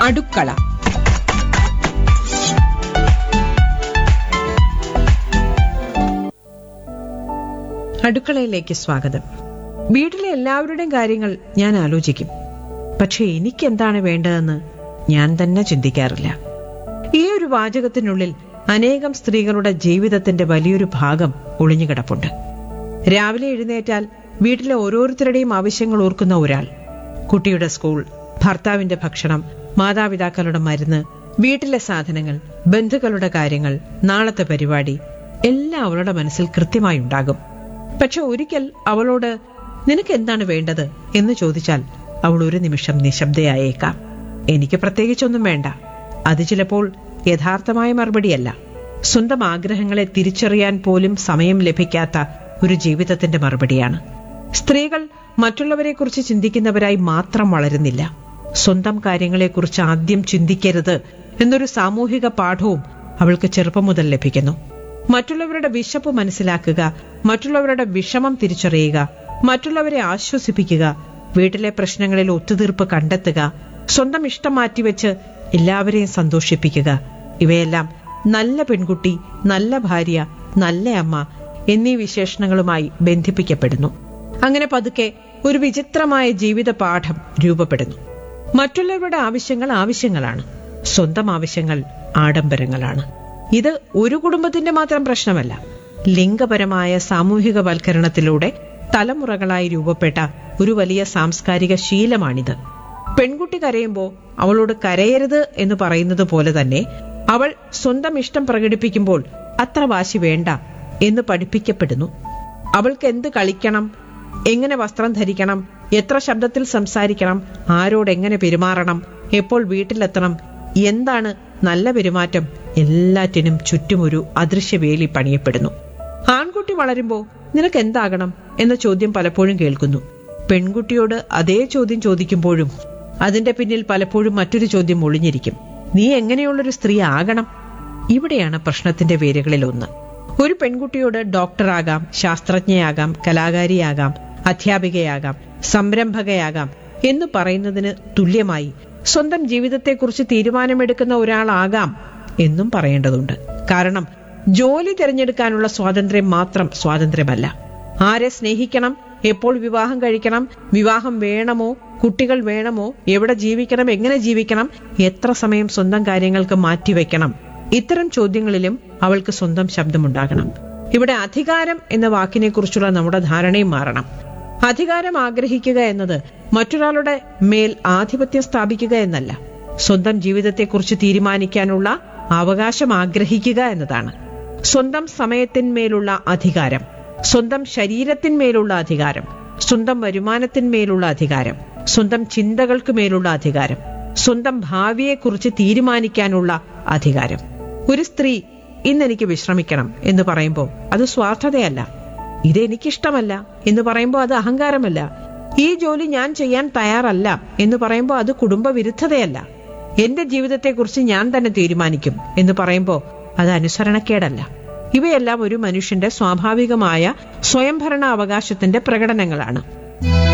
അടുക്കള അടുക്കളയിലേക്ക് സ്വാഗതം വീട്ടിലെ എല്ലാവരുടെയും കാര്യങ്ങൾ ഞാൻ ആലോചിക്കും പക്ഷെ എനിക്ക് എന്താണ് വേണ്ടതെന്ന് ഞാൻ തന്നെ ചിന്തിക്കാറില്ല ഈ ഒരു വാചകത്തിനുള്ളിൽ അനേകം സ്ത്രീകളുടെ ജീവിതത്തിന്റെ വലിയൊരു ഭാഗം ഒളിഞ്ഞുകിടപ്പുണ്ട് രാവിലെ എഴുന്നേറ്റാൽ വീട്ടിലെ ഓരോരുത്തരുടെയും ആവശ്യങ്ങൾ ഓർക്കുന്ന ഒരാൾ കുട്ടിയുടെ സ്കൂൾ ഭർത്താവിന്റെ ഭക്ഷണം മാതാപിതാക്കളുടെ മരുന്ന് വീട്ടിലെ സാധനങ്ങൾ ബന്ധുക്കളുടെ കാര്യങ്ങൾ നാളത്തെ പരിപാടി എല്ലാം അവളുടെ മനസ്സിൽ കൃത്യമായി ഉണ്ടാകും പക്ഷെ ഒരിക്കൽ അവളോട് നിനക്ക് എന്താണ് വേണ്ടത് എന്ന് ചോദിച്ചാൽ അവൾ ഒരു നിമിഷം നിശബ്ദയായേക്കാം എനിക്ക് പ്രത്യേകിച്ചൊന്നും വേണ്ട അത് ചിലപ്പോൾ യഥാർത്ഥമായ മറുപടിയല്ല സ്വന്തം ആഗ്രഹങ്ങളെ തിരിച്ചറിയാൻ പോലും സമയം ലഭിക്കാത്ത ഒരു ജീവിതത്തിന്റെ മറുപടിയാണ് സ്ത്രീകൾ മറ്റുള്ളവരെക്കുറിച്ച് ചിന്തിക്കുന്നവരായി മാത്രം വളരുന്നില്ല സ്വന്തം കാര്യങ്ങളെക്കുറിച്ച് ആദ്യം ചിന്തിക്കരുത് എന്നൊരു സാമൂഹിക പാഠവും അവൾക്ക് ചെറുപ്പം മുതൽ ലഭിക്കുന്നു മറ്റുള്ളവരുടെ വിശപ്പ് മനസ്സിലാക്കുക മറ്റുള്ളവരുടെ വിഷമം തിരിച്ചറിയുക മറ്റുള്ളവരെ ആശ്വസിപ്പിക്കുക വീട്ടിലെ പ്രശ്നങ്ങളിൽ ഒത്തുതീർപ്പ് കണ്ടെത്തുക സ്വന്തം ഇഷ്ടം മാറ്റിവെച്ച് എല്ലാവരെയും സന്തോഷിപ്പിക്കുക ഇവയെല്ലാം നല്ല പെൺകുട്ടി നല്ല ഭാര്യ നല്ല അമ്മ എന്നീ വിശേഷണങ്ങളുമായി ബന്ധിപ്പിക്കപ്പെടുന്നു അങ്ങനെ പതുക്കെ ഒരു വിചിത്രമായ ജീവിത പാഠം രൂപപ്പെടുന്നു മറ്റുള്ളവരുടെ ആവശ്യങ്ങൾ ആവശ്യങ്ങളാണ് സ്വന്തം ആവശ്യങ്ങൾ ആഡംബരങ്ങളാണ് ഇത് ഒരു കുടുംബത്തിന്റെ മാത്രം പ്രശ്നമല്ല ലിംഗപരമായ സാമൂഹികവൽക്കരണത്തിലൂടെ തലമുറകളായി രൂപപ്പെട്ട ഒരു വലിയ സാംസ്കാരിക ശീലമാണിത് പെൺകുട്ടി കരയുമ്പോൾ അവളോട് കരയരുത് എന്ന് പറയുന്നത് പോലെ തന്നെ അവൾ സ്വന്തം ഇഷ്ടം പ്രകടിപ്പിക്കുമ്പോൾ അത്ര വാശി വേണ്ട എന്ന് പഠിപ്പിക്കപ്പെടുന്നു അവൾക്ക് എന്ത് കളിക്കണം എങ്ങനെ വസ്ത്രം ധരിക്കണം എത്ര ശബ്ദത്തിൽ സംസാരിക്കണം ആരോട് എങ്ങനെ പെരുമാറണം എപ്പോൾ വീട്ടിലെത്തണം എന്താണ് നല്ല പെരുമാറ്റം എല്ലാറ്റിനും ചുറ്റുമൊരു അദൃശ്യവേലി പണിയപ്പെടുന്നു ആൺകുട്ടി വളരുമ്പോ നിനക്ക് എന്താകണം എന്ന ചോദ്യം പലപ്പോഴും കേൾക്കുന്നു പെൺകുട്ടിയോട് അതേ ചോദ്യം ചോദിക്കുമ്പോഴും അതിന്റെ പിന്നിൽ പലപ്പോഴും മറ്റൊരു ചോദ്യം ഒളിഞ്ഞിരിക്കും നീ എങ്ങനെയുള്ളൊരു സ്ത്രീ ആകണം ഇവിടെയാണ് പ്രശ്നത്തിന്റെ വേരുകളിൽ ഒന്ന് ഒരു പെൺകുട്ടിയോട് ഡോക്ടറാകാം ശാസ്ത്രജ്ഞയാകാം കലാകാരിയാകാം അധ്യാപികയാകാം സംരംഭകയാകാം എന്ന് പറയുന്നതിന് തുല്യമായി സ്വന്തം ജീവിതത്തെക്കുറിച്ച് തീരുമാനമെടുക്കുന്ന ഒരാളാകാം എന്നും പറയേണ്ടതുണ്ട് കാരണം ജോലി തിരഞ്ഞെടുക്കാനുള്ള സ്വാതന്ത്ര്യം മാത്രം സ്വാതന്ത്ര്യമല്ല ആരെ സ്നേഹിക്കണം എപ്പോൾ വിവാഹം കഴിക്കണം വിവാഹം വേണമോ കുട്ടികൾ വേണമോ എവിടെ ജീവിക്കണം എങ്ങനെ ജീവിക്കണം എത്ര സമയം സ്വന്തം കാര്യങ്ങൾക്ക് മാറ്റിവെക്കണം ഇത്തരം ചോദ്യങ്ങളിലും അവൾക്ക് സ്വന്തം ശബ്ദമുണ്ടാകണം ഇവിടെ അധികാരം എന്ന വാക്കിനെ കുറിച്ചുള്ള നമ്മുടെ ധാരണയും മാറണം അധികാരം ആഗ്രഹിക്കുക എന്നത് മറ്റൊരാളുടെ മേൽ ആധിപത്യം സ്ഥാപിക്കുക എന്നല്ല സ്വന്തം ജീവിതത്തെക്കുറിച്ച് തീരുമാനിക്കാനുള്ള അവകാശം ആഗ്രഹിക്കുക എന്നതാണ് സ്വന്തം സമയത്തിന്മേലുള്ള അധികാരം സ്വന്തം ശരീരത്തിന്മേലുള്ള അധികാരം സ്വന്തം വരുമാനത്തിന്മേലുള്ള അധികാരം സ്വന്തം ചിന്തകൾക്ക് മേലുള്ള അധികാരം സ്വന്തം ഭാവിയെക്കുറിച്ച് തീരുമാനിക്കാനുള്ള അധികാരം ഒരു സ്ത്രീ ഇന്നെനിക്ക് വിശ്രമിക്കണം എന്ന് പറയുമ്പോൾ അത് സ്വാർത്ഥതയല്ല ഇത് എനിക്കിഷ്ടമല്ല എന്ന് പറയുമ്പോൾ അത് അഹങ്കാരമല്ല ഈ ജോലി ഞാൻ ചെയ്യാൻ തയ്യാറല്ല എന്ന് പറയുമ്പോൾ അത് കുടുംബ വിരുദ്ധതയല്ല എന്റെ ജീവിതത്തെക്കുറിച്ച് ഞാൻ തന്നെ തീരുമാനിക്കും എന്ന് പറയുമ്പോൾ അത് അനുസരണക്കേടല്ല ഇവയെല്ലാം ഒരു മനുഷ്യന്റെ സ്വാഭാവികമായ സ്വയംഭരണ അവകാശത്തിന്റെ പ്രകടനങ്ങളാണ്